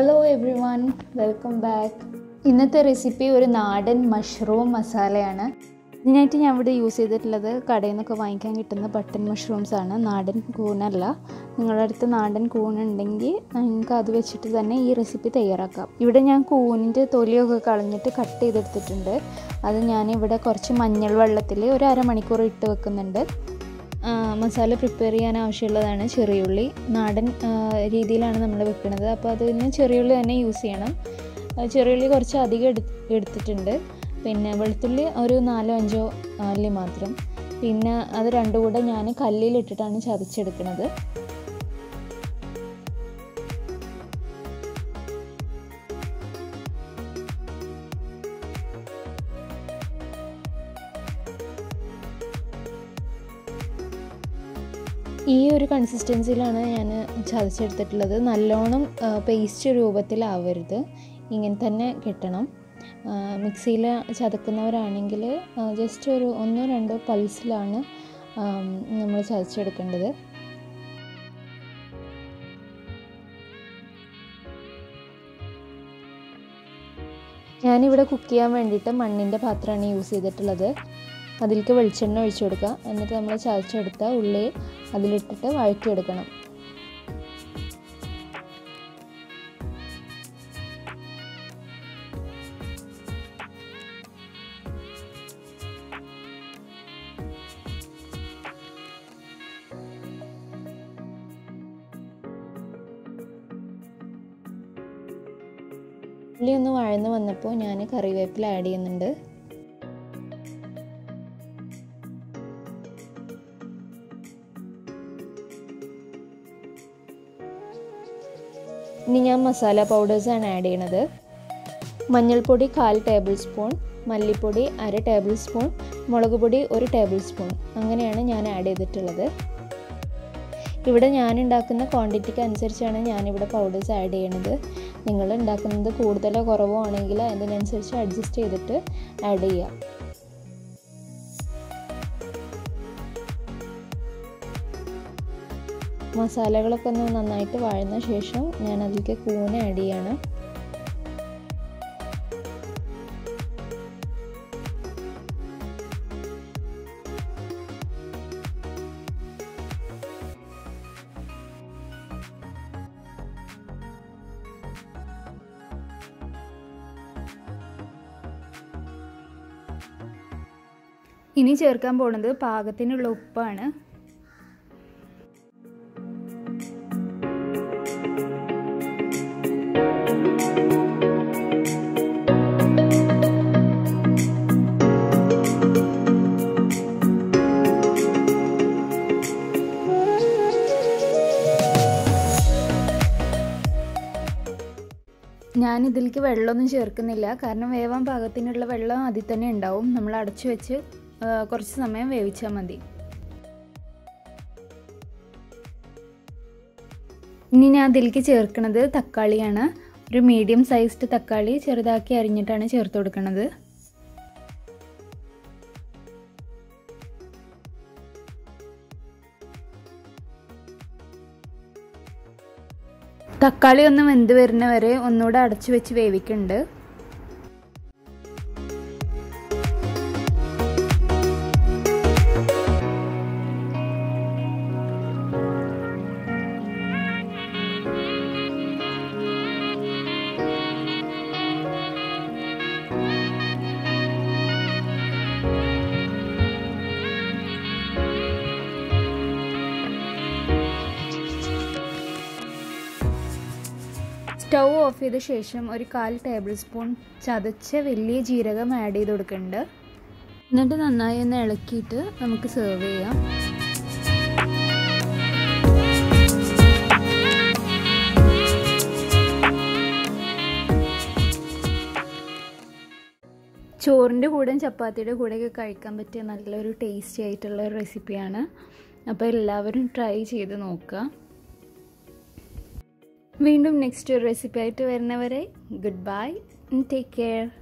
hello every one welcome back ഇന്നത്തെ recipe ഒരു നാടൻ മഷ്റൂം മസാലയാണ് ഇതിനായിട്ട് ഞാൻ ഇവിടെ യൂസ് ചെയ്തിട്ടുള്ളത് കടയിൽ നിന്നൊക്കെ വാങ്ങിക്കാൻ കിട്ടുന്ന ബട്ടൺ മഷ്റൂംസ് ആണ് നാടൻ കൂണല്ല നിങ്ങളുടെ അടുത്ത് നാടൻ കൂണുണ്ടെങ്കിൽ നിങ്ങൾക്ക് അത് വെച്ചിട്ട് തന്നെ ഈ റെസിപ്പി തയ്യാറാക്കാം ഇവിടെ ഞാൻ കൂണിൻ്റെ തൊലിയൊക്കെ കളഞ്ഞിട്ട് കട്ട് ചെയ്തെടുത്തിട്ടുണ്ട് അത് ഞാൻ ഇവിടെ കുറച്ച് മഞ്ഞൾ വെള്ളത്തിൽ ഒരു അരമണിക്കൂർ ഇട്ട് വെക്കുന്നുണ്ട് മസാല പ്രിപ്പയർ ചെയ്യാൻ ആവശ്യമുള്ളതാണ് ചെറിയുള്ളി നാടൻ രീതിയിലാണ് നമ്മൾ വെക്കുന്നത് അപ്പോൾ അതിന് ചെറിയുള്ളി തന്നെ യൂസ് ചെയ്യണം ചെറിയുള്ളി കുറച്ച് അധികം എടു എടുത്തിട്ടുണ്ട് പിന്നെ വെളുത്തുള്ളി ഒരു നാലോ അഞ്ചോ അല്ലി മാത്രം പിന്നെ അത് രണ്ടും കൂടെ ഞാൻ കല്ലിലിട്ടിട്ടാണ് ചതച്ചെടുക്കുന്നത് ഈ ഒരു കൺസിസ്റ്റൻസിയിലാണ് ഞാൻ ചതച്ചെടുത്തിട്ടുള്ളത് നല്ലോണം പേസ്റ്റ് രൂപത്തിലാവരുത് ഇങ്ങനെ തന്നെ കിട്ടണം മിക്സിയിൽ ചതക്കുന്നവരാണെങ്കിൽ ജസ്റ്റ് ഒരു ഒന്നോ രണ്ടോ പൾസിലാണ് നമ്മൾ ചതച്ചെടുക്കേണ്ടത് ഞാനിവിടെ കുക്ക് ചെയ്യാൻ വേണ്ടിയിട്ട് മണ്ണിൻ്റെ പാത്രമാണ് യൂസ് ചെയ്തിട്ടുള്ളത് അതിലേക്ക് വെളിച്ചെണ്ണ ഒഴിച്ചു കൊടുക്കുക എന്നിട്ട് നമ്മൾ ചതച്ചെടുത്ത ഉള്ളി അതിലിട്ടിട്ട് വഴറ്റിയെടുക്കണം ഉള്ളി ഒന്ന് വഴന്ന് വന്നപ്പോൾ ഞാൻ കറിവേപ്പില ആഡ് ചെയ്യുന്നുണ്ട് ഇനി ഞാൻ മസാല പൗഡേഴ്സാണ് ആഡ് ചെയ്യണത് മഞ്ഞൾപ്പൊടി കാൽ ടേബിൾ സ്പൂൺ മല്ലിപ്പൊടി അര ടേബിൾ സ്പൂൺ മുളക് പൊടി ഒരു ടേബിൾ സ്പൂൺ അങ്ങനെയാണ് ഞാൻ ആഡ് ചെയ്തിട്ടുള്ളത് ഇവിടെ ഞാൻ ഉണ്ടാക്കുന്ന ക്വാണ്ടിറ്റിക്ക് അനുസരിച്ചാണ് ഞാനിവിടെ പൗഡേഴ്സ് ആഡ് ചെയ്യണത് നിങ്ങൾ ഉണ്ടാക്കുന്നത് കൂടുതലോ കുറവോ ആണെങ്കിൽ അതിനനുസരിച്ച് അഡ്ജസ്റ്റ് ചെയ്തിട്ട് ആഡ് ചെയ്യാം മസാലകളൊക്കെ ഒന്ന് നന്നായിട്ട് വഴന്ന ശേഷം ഞാൻ അതിലേക്ക് കൂന ആഡ് ചെയ്യണം ഇനി ചേർക്കാൻ പോകുന്നത് പാകത്തിനുള്ള ഉപ്പാണ് ഞാൻ ഇതിലേക്ക് വെള്ളമൊന്നും ചേർക്കുന്നില്ല കാരണം വേവാൻ പാകത്തിനുള്ള വെള്ളം അതിൽ തന്നെ ഉണ്ടാവും നമ്മൾ അടച്ചു വെച്ച് കുറച്ച് സമയം വേവിച്ചാൽ മതി ഇനി ഞാൻ അതിലേക്ക് ചേർക്കുന്നത് തക്കാളിയാണ് ഒരു മീഡിയം സൈസ്ഡ് തക്കാളി ചെറുതാക്കി അരിഞ്ഞിട്ടാണ് ചേർത്ത് കൊടുക്കുന്നത് തക്കാളി ഒന്ന് വെന്ത് വരുന്ന വരെ ഒന്നുകൂടെ അടച്ചു വെച്ച് വേവിക്കുന്നുണ്ട് സ്റ്റൗ ഓഫ് ചെയ്ത ശേഷം ഒരു കാൽ ടേബിൾ സ്പൂൺ ചതച്ച വലിയ ജീരകം ആഡ് ചെയ്ത് കൊടുക്കുന്നുണ്ട് എന്നിട്ട് നന്നായി ഒന്ന് ഇളക്കിയിട്ട് നമുക്ക് സെർവ് ചെയ്യാം ചോറിൻ്റെ കൂടെയും ചപ്പാത്തിയുടെ കൂടെയൊക്കെ കഴിക്കാൻ പറ്റിയ നല്ലൊരു ടേസ്റ്റി ആയിട്ടുള്ള ഒരു റെസിപ്പിയാണ് അപ്പോൾ എല്ലാവരും ട്രൈ ചെയ്ത് നോക്കുക വീണ്ടും നെക്സ്റ്റ് ഒരു റെസിപ്പി ആയിട്ട് വരുന്നവരെ ഗുഡ് ബൈ ടേക്ക് കെയർ